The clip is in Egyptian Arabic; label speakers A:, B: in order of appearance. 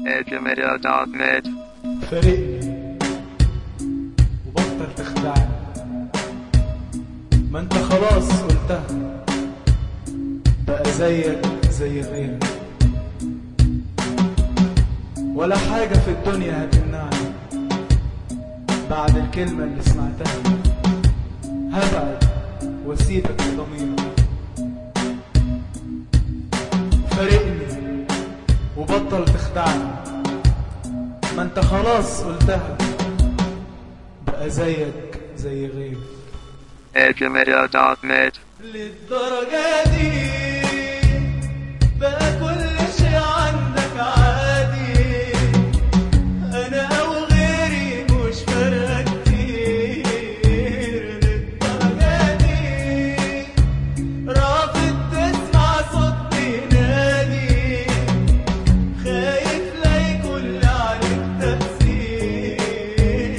A: Edumedia.net
B: فارقني وبطل تخدعني ما انت خلاص قلتها بقى زيك زي غيرك ولا حاجة في الدنيا هتمنعني بعد الكلمة اللي سمعتها هبعد واسيبك بضميرك فارقني وبطل تخدعني ما انت خلاص قلتها بقى زيك زي غيرك
A: Edumedia.net
B: للدرجة دي